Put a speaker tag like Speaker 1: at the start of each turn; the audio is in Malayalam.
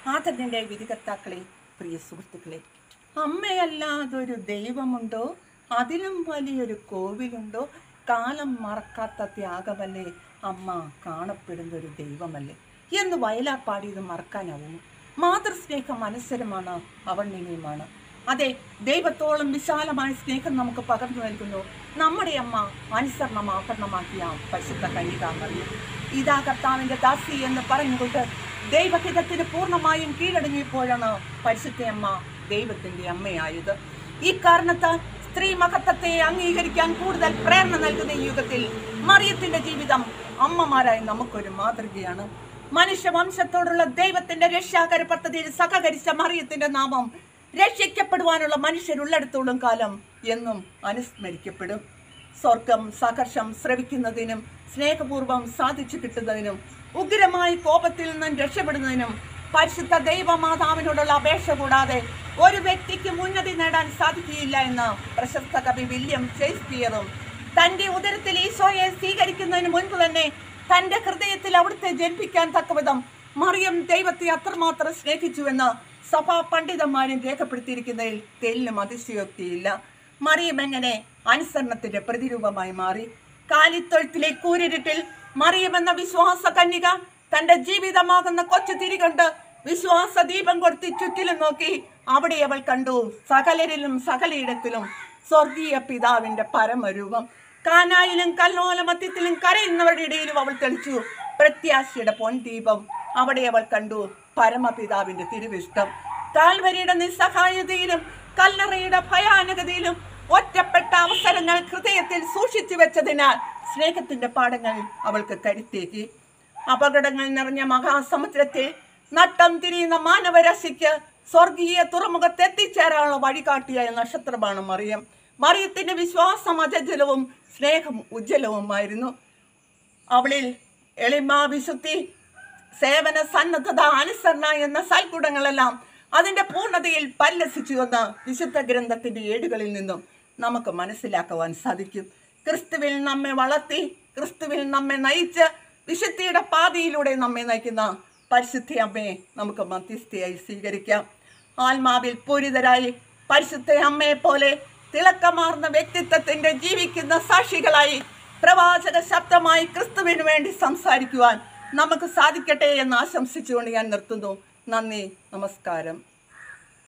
Speaker 1: ആദരന്റെ വിധികർത്താക്കളെ പ്രിയ സുഹൃത്തുക്കളെ അമ്മയല്ലാതൊരു ദൈവമുണ്ടോ അതിലും വലിയൊരു കോവിലുണ്ടോ കാലം മറക്കാത്ത ത്യാഗമല്ലേ അമ്മ കാണപ്പെടുന്ന ഒരു ദൈവമല്ലേ എന്ന് വയലാർ പാടിയത് മറക്കാനാവുമോ മാതൃസ്നേഹം മനസ്സരമാണ് അവണ്ണിനിയുമാണ് അതെ ദൈവത്തോളം വിശാലമായ സ്നേഹം നമുക്ക് പകർന്നു നൽകുന്നു നമ്മുടെ അമ്മ അനുസരണം ആഭരണമാക്കിയ പരിശുദ്ധ കന്യകാമറിയും ഇതാ കർത്താവിന്റെ ദാസി എന്ന് പറഞ്ഞുകൊണ്ട് ദൈവഹിതത്തിന് പൂർണ്ണമായും കീഴടങ്ങിയപ്പോഴാണ് പരിശുദ്ധയമ്മ ദൈവത്തിന്റെ അമ്മയായത് ഈ കാരണത്താൽ സ്ത്രീ മഹത്വത്തെ അംഗീകരിക്കാൻ കൂടുതൽ പ്രേരണ നൽകുന്ന ഈ യുഗത്തിൽ മറിയത്തിന്റെ ജീവിതം അമ്മമാരായി നമുക്കൊരു മാതൃകയാണ് മനുഷ്യവംശത്തോടുള്ള ദൈവത്തിന്റെ രക്ഷാകര പദ്ധതിയിൽ സഹകരിച്ച മറിയത്തിന്റെ നാമം രക്ഷിക്കപ്പെടുവാനുള്ള മനുഷ്യരുള്ളിടത്തോളം കാലം എന്നും അനുസ്മരിക്കപ്പെടും സ്വർഗം സഹർഷം ശ്രവിക്കുന്നതിനും സ്നേഹപൂർവം സാധിച്ചു കിട്ടുന്നതിനും ഉഗ്രമായ കോപത്തിൽ നിന്നും രക്ഷപ്പെടുന്നതിനും പരിശുദ്ധ ദൈവമാതാവിനോടുള്ള അപേക്ഷ കൂടാതെ ഒരു വ്യക്തിക്ക് ഉന്നതി നേടാൻ സാധിക്കുകയില്ല എന്ന് പ്രശസ്ത കവി വില്യം ഷേക്സ്പിയറും തന്റെ ഉദരത്തിൽ ഈശോയെ സ്വീകരിക്കുന്നതിന് മുൻപ് തന്നെ തന്റെ ഹൃദയത്തിൽ അവിടുത്തെ ജനിപ്പിക്കാൻ തക്കവിധം മറിയം ദൈവത്തെ അത്രമാത്രം സ്നേഹിച്ചുവെന്ന് സഭാ പണ്ഡിതന്മാരും രേഖപ്പെടുത്തിയിരിക്കുന്നതിൽ തെല്ലും അതിശയോക്തിയില്ല മറിയം എങ്ങനെ അനുസരണത്തിന്റെ പ്രതിരൂപമായി മാറി കാലിത്തൊഴുത്തിലെ കൂരിരുട്ടിൽ മറിയം എന്ന വിശ്വാസ കന്യക തന്റെ ജീവിതമാകുന്ന കൊച്ചു തിരികൊണ്ട് വിശ്വാസ ദീപം കൊടുത്ത് ചുറ്റിലും നോക്കി അവിടെ അവൾ കണ്ടു സകലരിലും സകലയിടത്തിലും സ്വർഗീയ പിതാവിന്റെ പരമരൂപം കാനായിലും കല്ലോലമത്യത്തിലും കരയുന്നവരുടെ ഇടയിലും അവൾ തെളിച്ചു പ്രത്യാശയുടെ പൊൻദീപം അവിടെ അവൾ കണ്ടു പരമപിതാവിന്റെ തിരുവിഷ്ടം കാൽവരിയുടെ നിസ്സഹായതയിലും കല്ലറയുടെ ഭയാനകതയിലും ഒറ്റപ്പെട്ട അവസരങ്ങൾ ഹൃദയത്തിൽ സൂക്ഷിച്ചു വെച്ചതിനാൽ സ്നേഹത്തിന്റെ പാഠങ്ങൾ അവൾക്ക് കരുത്തേക്കി അപകടങ്ങൾ നിറഞ്ഞ മഹാസമുദ്രത്തിൽ നട്ടം തിരിയുന്ന മാനവരാശിക്ക് സ്വർഗീയ തുറമുഖത്ത് എത്തിച്ചേരാനുള്ള വഴികാട്ടിയായ നക്ഷത്രമാണ് മറിയം മറിയത്തിന്റെ വിശ്വാസം അജലവും സ്നേഹം ഉജ്ജ്വലവുമായിരുന്നു അവളിൽ എളിമ വിശുദ്ധി സേവന സന്നദ്ധത അനുസരണ എന്ന സൽഗുണങ്ങളെല്ലാം അതിന്റെ പൂർണ്ണതയിൽ പരിലസിച്ചു എന്ന് വിശുദ്ധ ഗ്രന്ഥത്തിന്റെ ഏടുകളിൽ നിന്നും നമുക്ക് മനസ്സിലാക്കുവാൻ സാധിക്കും ക്രിസ്തുവിൽ നമ്മെ വളർത്തി ക്രിസ്തുവിൽ നമ്മെ നയിച്ച് വിശുദ്ധിയുടെ പാതയിലൂടെ നമ്മെ നയിക്കുന്ന പരിശുദ്ധ അമ്മയെ നമുക്ക് മധ്യസ്ഥയായി സ്വീകരിക്കാം ആത്മാവിൽ പൂരിതരായി പരിശുദ്ധ അമ്മയെ പോലെ തിളക്കമാർന്ന വ്യക്തിത്വത്തിന്റെ ജീവിക്കുന്ന സാക്ഷികളായി പ്രവാചക ശബ്ദമായി ക്രിസ്തുവിന് വേണ്ടി സംസാരിക്കുവാൻ നമുക്ക് സാധിക്കട്ടെ എന്ന് ആശംസിച്ചുകൊണ്ട് ഞാൻ നിർത്തുന്നു നന്ദി നമസ്കാരം